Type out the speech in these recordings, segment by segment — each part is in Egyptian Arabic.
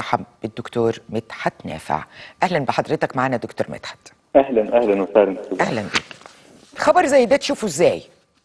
برحب بالدكتور مدحت نافع اهلا بحضرتك معنا دكتور مدحت اهلا اهلا وسهلا اهلا بيك خبر زي ده تشوفه ازاي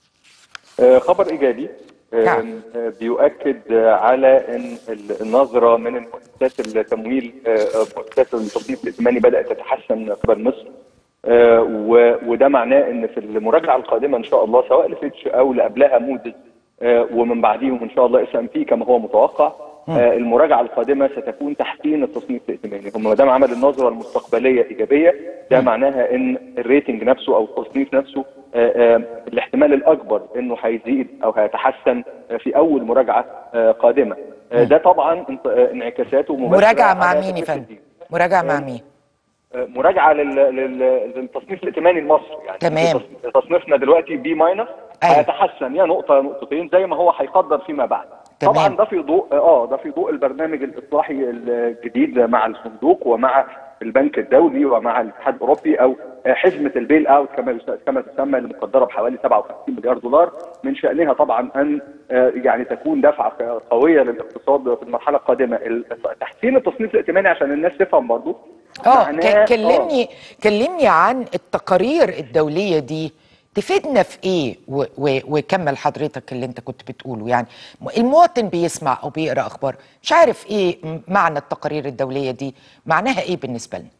آه، خبر ايجابي آه، نعم. آه، بيؤكد آه، على ان ال- النظره من المؤسسات التمويل آه، آه، مؤسسات التصنيف الائتماني بدات تتحسن قبل مصر آه، و- وده معناه ان في المراجعه القادمه ان شاء الله سواء لفيتش او اللي قبلها مودز آه، ومن بعديهم ان شاء الله اس ام بي كما هو متوقع آه، المراجعه القادمه ستكون تحسين التصنيف الائتماني هم ما دام عمل النظره المستقبليه ايجابيه ده معناها ان الريتنج نفسه او التصنيف نفسه آه، آه، الاحتمال الاكبر انه هيزيد او هيتحسن آه، في اول مراجعه آه، قادمه آه، ده طبعا انت- آه، انعكاساته مباشره مراجعه مع على مين يا تكلفة فندم الدين. مراجعه مع مين آه، مراجعه لل... لل... للتصنيف الائتماني المصري يعني تمام. تص- تصنيفنا دلوقتي بي ماينس أيوة. هيتحسن يا نقطه يا نقطتين زي ما هو هيقدر فيما بعد تمام. طبعا ده في ضوء اه ده في ضوء البرنامج الاصلاحي الجديد مع الصندوق ومع البنك الدولي ومع الاتحاد الاوروبي او حزمه البيل اوت كما يس- كما تسمى المقدره بحوالي 57 مليار دولار من شانها طبعا ان آه، يعني تكون دفعه قويه للاقتصاد في المرحله القادمه ال- تحسين التصنيف الائتماني عشان الناس تفهم برضه اه معناه- ك- كلمني كلمني عن التقارير الدوليه دي تفيدنا في ايه و و وكمل حضرتك اللي انت كنت بتقوله يعني م- المواطن بيسمع او بيقرا اخبار مش عارف ايه م- معنى التقارير الدوليه دي معناها ايه بالنسبه لنا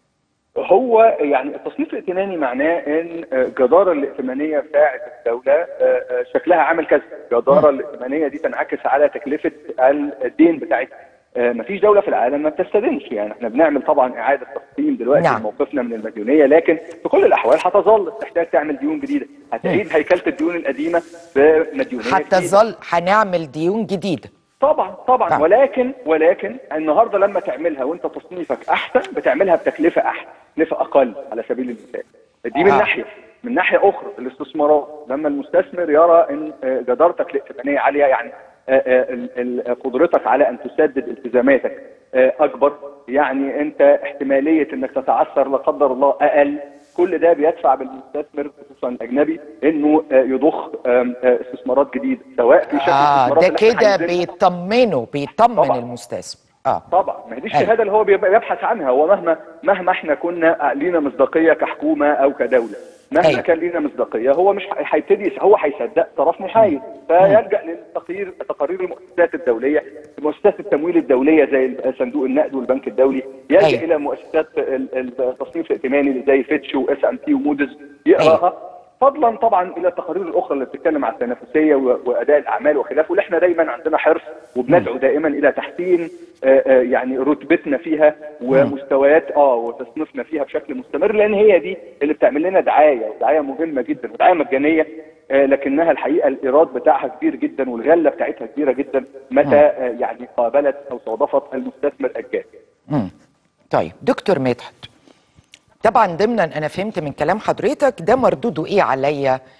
هو يعني التصنيف الائتماني معناه ان الجداره الائتمانيه بتاعه الدوله آه، آه، شكلها عامل كذا، الجداره الائتمانيه دي تنعكس على تكلفه الدين بتاعتها. آه، مفيش دوله في العالم ما بتستدينش يعني احنا بنعمل طبعا اعاده تقسيم دلوقتي نعم. نعم. موقفنا من المديونيه لكن في كل الاحوال هتظل تحتاج تعمل ديون جديده، هتعيد هيكله الديون القديمه بمديونيه حتى جديدة. ظل هنعمل ديون جديده طبعا طبعا نعم. ولكن ولكن النهارده لما تعملها وانت تصنيفك احسن بتعملها بتكلفه احسن تكلفه اقل على سبيل المثال دي من آه. ناحيه من ناحيه اخرى الاستثمارات لما المستثمر يرى ان آه، جدارتك الائتمانيه عاليه يعني آه، آه، ال- ال- قدرتك على ان تسدد التزاماتك آه، اكبر يعني انت احتماليه انك تتعثر لا قدر الله اقل كل ده بيدفع بالمستثمر خصوصا الاجنبي انه آه، يضخ آم، آه، استثمارات جديده سواء في شكل اه الاستثمارات ده اللي إحنا كده عايزينها. بيطمنه بيطمن طبعاً. المستثمر اه طبعا ما هي دي أيوة. الشهاده اللي هو بيبقى يبحث عنها هو مهما مهما احنا كنا لينا مصداقيه كحكومه او كدوله مهما أيوة. كان لينا مصداقيه هو مش ح- هيبتدي هو هيصدق طرف محايد فيلجا للتقرير تقارير المؤسسات الدوليه مؤسسات التمويل الدوليه زي صندوق النقد والبنك الدولي يلجا أيوة. الى مؤسسات ال- التصنيف الائتماني اللي زي فيتش واس ام بي ومودز يقراها فضلا طبعا الى التقارير الاخرى اللي بتتكلم على التنافسيه و- واداء الاعمال وخلافه واللي احنا دايما عندنا حرص وبندعو دائما الى تحسين آه، آه، يعني رتبتنا فيها ومستويات اه وتصنيفنا فيها بشكل مستمر لان هي دي اللي بتعمل لنا دعايه ودعايه مهمه جدا ودعايه مجانيه آه، لكنها الحقيقه الايراد بتاعها كبير جدا والغله بتاعتها كبيره جدا متى آه، يعني قابلت او صادفت المستثمر الجاد مم. طيب دكتور مدحت طبعا ضمنا انا فهمت من كلام حضرتك ده مردوده ايه عليا